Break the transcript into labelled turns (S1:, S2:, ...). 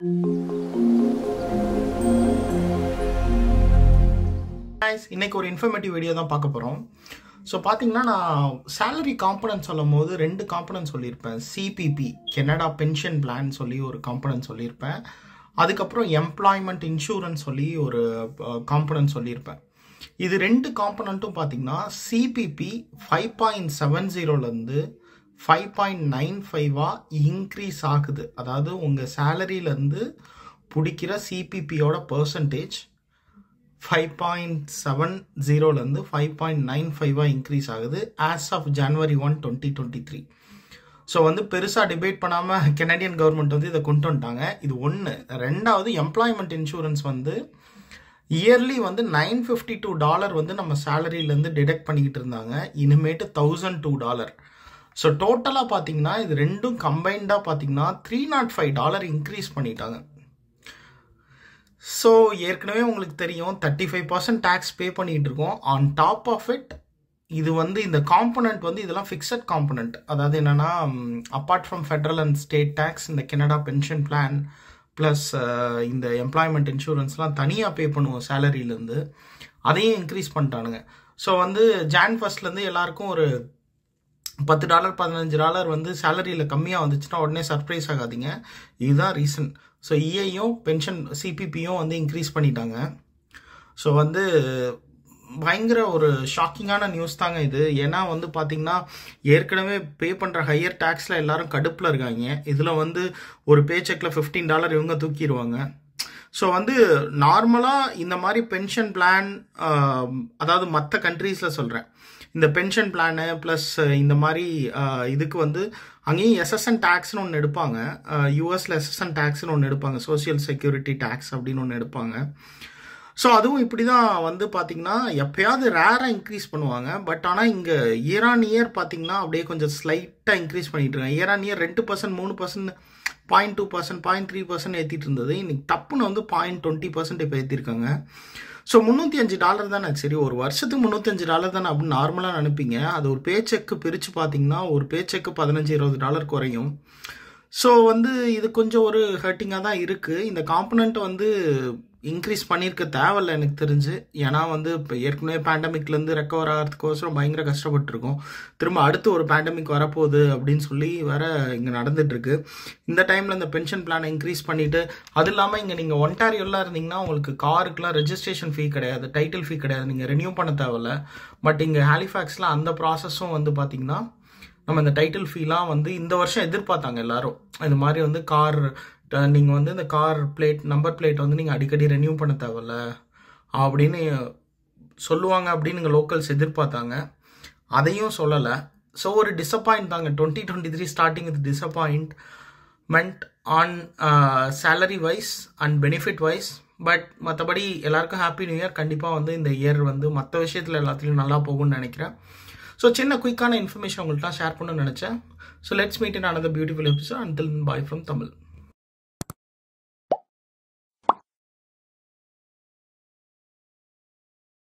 S1: guys இன்னைக்கு ஒரு informative video தான் பார்க்க போகிறோம் ஸோ பார்த்தீங்கன்னா நான் சேலரி காம்பனன்ட் சொல்லும் போது ரெண்டு காம்பனன்ட் சொல்லியிருப்பேன் சிபிபி கெனடா பென்ஷன் பிளான் சொல்லி ஒரு காம்பனன்ட் சொல்லியிருப்பேன் அதுக்கப்புறம் எம்ப்ளாய்மெண்ட் இன்சூரன்ஸ் சொல்லி ஒரு காம்பனன்ட் சொல்லியிருப்பேன் இது ரெண்டு காம்பனண்ட்டும் பார்த்தீங்கன்னா சிபிபி ஃபைவ் பாயிண்ட் செவன் ஜீரோலேருந்து ஃபைவ் பாயிண்ட் நைன் ஃபைவாக இன்க்ரீஸ் ஆகுது அதாவது உங்கள் சேலரியிலேருந்து பிடிக்கிற சிபிபியோட பர்சன்டேஜ் ஃபைவ் பாயிண்ட் செவன் ஜீரோலேருந்து ஃபைவ் பாயிண்ட் நைன் ஃபைவாக இன்க்ரீஸ் ஆகுது as of January one twenty twenty three so வந்து பெருசாக டிபேட் பண்ணாமல் கெனடியன் கவர்மெண்ட் வந்து இதை கொண்டு வந்துட்டாங்க இது ஒன்று ரெண்டாவது எம்ப்ளாய்மெண்ட் இன்சூரன்ஸ் வந்து இயர்லி வந்து நைன் ஃபிஃப்டி டூ டாலர் வந்து நம்ம சேலரியிலேருந்து டிடெக்ட் பண்ணிக்கிட்டு இருந்தாங்க இனிமேட்டு தௌசண்ட் டூ டாலர் ஸோ டோட்டலாக பார்த்தீங்கன்னா இது ரெண்டும் கம்பைண்டாக பார்த்தீங்கன்னா three nought five dollar increase பண்ணிட்டாங்க ஸோ ஏற்கனவே உங்களுக்கு தெரியும் thirty five percent tax pay பண்ணிகிட்டு இருக்கோம் ஆன் டாப் ஆஃப் இட் இது வந்து இந்த காம்பனண்ட் வந்து இதெல்லாம் ஃபிக்ஸட் காம்பனண்ட் அதாவது என்னென்னா apart from federal and state tax இந்த கெனடா பென்ஷன் பிளான் ப்ளஸ் இந்த எம்ப்ளாய்மெண்ட் இன்சூரன்ஸ்லாம் தனியாக பே பண்ணுவோம் சேலரியிலேருந்து அதையும் இன்க்ரீஸ் பண்ணிட்டானுங்க ஸோ வந்து ஜான் ஃபர்ஸ்ட்லேருந்து எல்லாருக்கும் ஒரு பத்து டாலர் பதினஞ்சு டாலர் வந்து சேலரியில் கம்மியாக வந்துச்சுன்னா உடனே சர்ப்ரைஸ் ஆகாதீங்க இதுதான் ரீசன் ஸோ இஐயும் பென்ஷன் சிபிபியும் வந்து இன்க்ரீஸ் பண்ணிட்டாங்க ஸோ வந்து பயங்கர ஒரு ஷாக்கிங்கான நியூஸ் தாங்க இது ஏன்னா வந்து பார்த்தீங்கன்னா ஏற்கனவே பே பண்ணுற ஹையர் டேக்ஸில் எல்லாரும் கடுப்பில் இருக்காங்க இதில் வந்து ஒரு பே செக்கில் ஃபிஃப்டீன் டாலர் இவங்க தூக்கிடுவாங்க ஸோ வந்து நார்மலாக இந்த மாதிரி பென்ஷன் பிளான் அதாவது மற்ற கண்ட்ரீஸில் சொல்கிறேன் இந்த பென்ஷன் பிளானு ப்ளஸ் இந்த மாதிரி இதுக்கு வந்து அங்கேயும் எஸ்எஸ்என் டேக்ஸ்னு ஒன்று எடுப்பாங்க யூஎஸில் எஸ்எஸ்என் டேக்ஸ்னு ஒன்று எடுப்பாங்க சோசியல் செக்யூரிட்டி டேக்ஸ் அப்படின்னு ஒன்று எடுப்பாங்க ஸோ அதுவும் இப்படி தான் வந்து பார்த்தீங்கன்னா எப்பயாவது ரேராக இன்க்ரீஸ் பண்ணுவாங்க பட் ஆனால் இங்கே இயர் ஆன் இயர் பார்த்தீங்கன்னா அப்படியே கொஞ்சம் ஸ்லைட்டாக இன்க்ரீஸ் பண்ணிட்டு இருக்காங்க இயர் ஆன் இயர் ரெண்டு பர்சன்ட் மூணு percent point two percent point three percent ஏற்றிட்டு இருந்தது இன்னைக்கு டப்புன்னு வந்து பாயிண்ட் டுவெண்ட்டி பர்சன்ட் இப்போ ஏற்றிருக்காங்க ஸோ முந்நூற்றி அஞ்சு டாலர் தானே சரி ஒரு வருஷத்துக்கு முந்நூற்றஞ்சு டாலர் தானே அப்படின்னு நார்மலாக நினைப்பீங்க அது ஒரு பே செக்கு பிரித்து பார்த்தீங்கன்னா ஒரு பே செக்கு பதினஞ்சு இருபது டாலர் குறையும் ஸோ வந்து இது கொஞ்சம் ஒரு ஹர்ட்டிங்காக தான் இருக்குது இந்த காம்பனண்ட்டை வந்து இன்க்ரீஸ் பண்ணியிருக்க தேவையில்ல எனக்கு தெரிஞ்சு ஏன்னா வந்து இப்போ ஏற்கனவே பேண்டமிக்லேருந்து ரெக்கவர் ஆகிறதுக்கோசரம் பயங்கர கஷ்டப்பட்டுருக்கோம் திரும்ப அடுத்து ஒரு பேண்டமிக் வரப்போகுது அப்படின்னு சொல்லி வேற இங்கே நடந்துட்டுருக்கு இந்த டைமில் இந்த பென்ஷன் பிளானை இன்க்ரீஸ் பண்ணிவிட்டு அது இல்லாமல் இங்கே நீங்கள் ஒன்டாரியோலாம் இருந்தீங்கன்னா உங்களுக்கு காருக்குலாம் ரெஜிஸ்ட்ரேஷன் ஃபீ கிடையாது டைட்டில் ஃபீ கிடையாது நீங்கள் ரெனியூ பண்ண தேவையில்ல பட் இங்கே ஹாலிஃபேக்ஸில் அந்த ப்ராசஸும் வந்து பார்த்திங்கன்னா நம்ம இந்த டைட்டில் ஃபீலாம் வந்து இந்த வருஷம் எதிர்பார்த்தாங்க எல்லாரும் இந்த மாதிரி வந்து கார் நீங்கள் வந்து இந்த கார் பிளேட் நம்பர் பிளேட் வந்து நீங்கள் அடிக்கடி ரெனியூ பண்ண தேவையில்ல அப்படின்னு சொல்லுவாங்க அப்படின்னு இங்கே லோக்கல்ஸ் எதிர்பார்த்தாங்க அதையும் சொல்லலை ஸோ ஒரு டிசப்பாயிண்ட் தாங்க twenty twenty three starting with disappointment on salary wise and benefit wise but மற்றபடி எல்லாருக்கும் ஹாப்பி நியூ இயர் கண்டிப்பாக வந்து இந்த இயர் வந்து மற்ற விஷயத்தில் எல்லாத்துலேயும் நல்லா போகும்னு நினைக்கிறேன் ஸோ சின்ன குயிக்கான இன்ஃபர்மேஷன் உங்கள்கிட்ட ஷேர் பண்ணணும்னு நினச்சேன் so let's meet in another beautiful episode until bye from Tamil